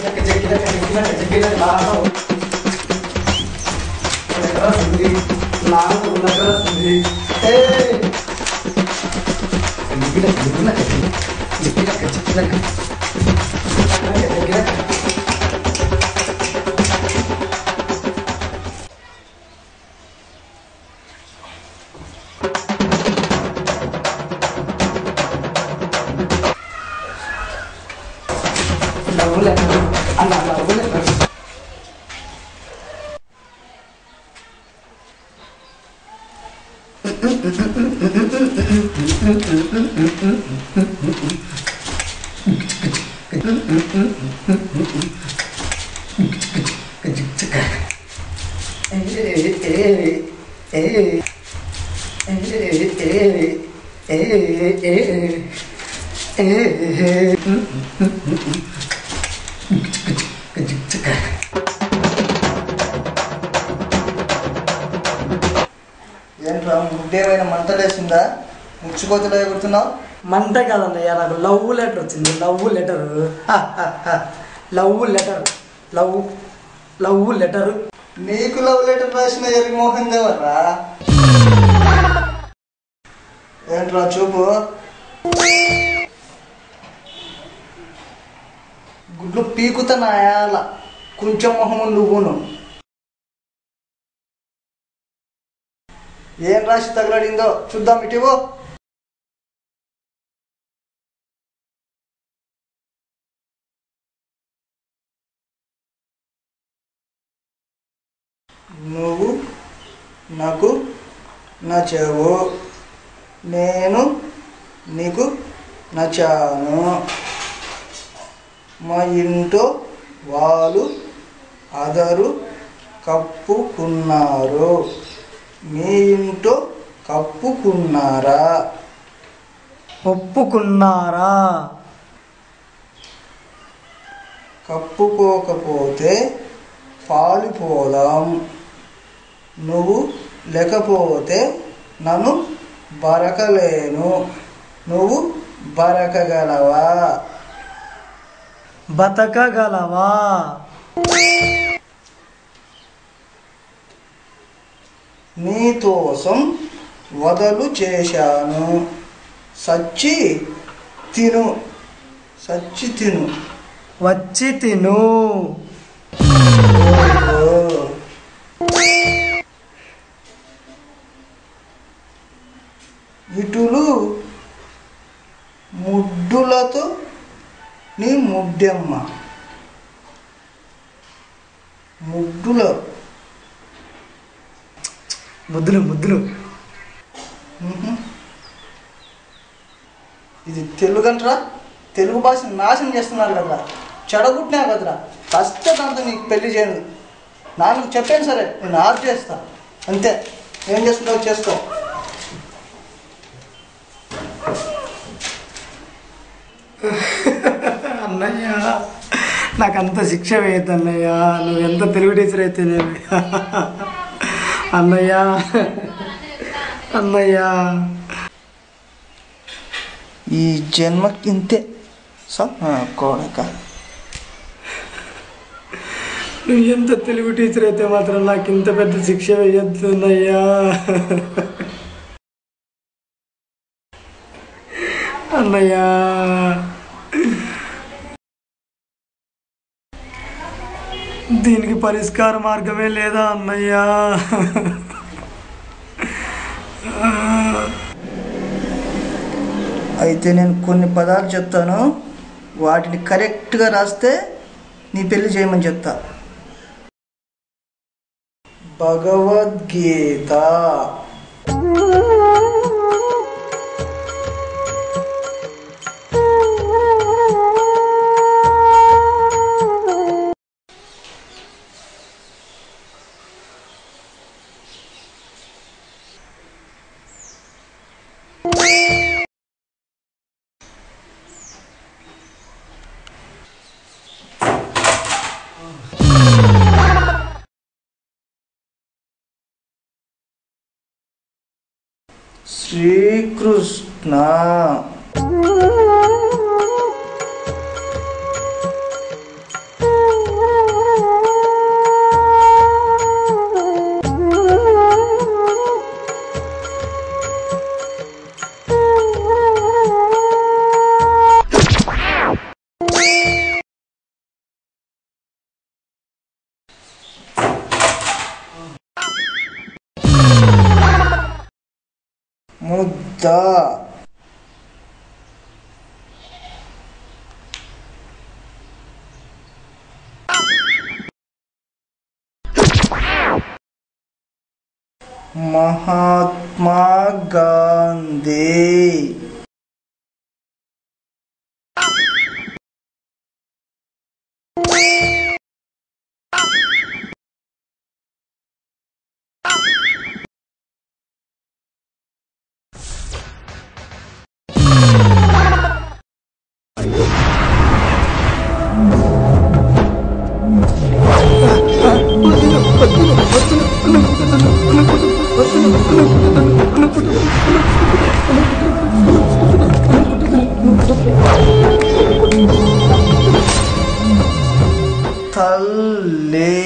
ఏంట్రా ముడ్డేమైనా మంటలేసిందా ముచ్చిపోతలో ఎగురుతున్నావు మంట కాదన్నయ్య నాకు లవ్ లెటర్ వచ్చింది love letter love letter love love letter నీకు లవ్ లెటర్ రాసిన ఎరి మోహన్ దేవర్రా ఏంట్రా చూపు గుడ్లు పీకుతా నాయాల కొంచెం మొహము నువ్వును ఏం రాసి తగలడిందో చూద్దాం ఇటివో నువ్వు నాకు నచ్చావు నేను నీకు నచ్చాను మా ఇంట్లో వాళ్ళు అదరు కప్పుకున్నారు మీ ఇంట్లో కప్పుకున్నారా ఒప్పుకున్నారా కప్పుకోకపోతే పాలిపోదాం నువ్వు లేకపోతే నన్ను బరకలేను నువ్వు బరకగలవా బతకగలవా నీకోసం వదలు చేశాను సచ్చి తిను సచ్చి తిను వచ్చి తిను ఓ. ఇటులు ముడ్డులతో నీ ముడ్డెమ్మ ముడ్డుల ముద్దులు ముద్దులు మ్హూ. ఇది తెలుగు అంటరా తెలుగు భాషను నాశనం చేస్తున్నారు కదరా చెడగొట్టినా కదరా ఫస్ట్ దాంతో నీకు పెళ్లి చేయను నాకు చెప్పాను సరే నేను ఆఫ్ చేస్తా అంతే ఏం చేసుకుంటావు చేసుకో అన్నయ్య నాకు అంత శిక్ష వేయద్దు అన్నయ్య నువ్వు ఎంత తెలుగు టీచర్ అయితేనేమి అన్నయ్య అన్నయ్య ఈ జన్మకి ఇంతే సో కోడక నువ్వు ఎంత తెలుగు టీచర్ అయితే మాత్రం నాకు ఇంత పెద్ద శిక్ష వేయద్దు అన్నయ్యా అన్నయ్యా దీనికి పరిష్కార మార్గమే లేదా అన్నయ్యా అయితే నేను కొన్ని పదాలు చెప్తాను వాటిని కరెక్ట్గా రాస్తే నీ పెళ్లి చేయమని చెప్తా భగవద్గీత శ్రీకృష్ణ ద మహాత్మా గాంధీ తల్లే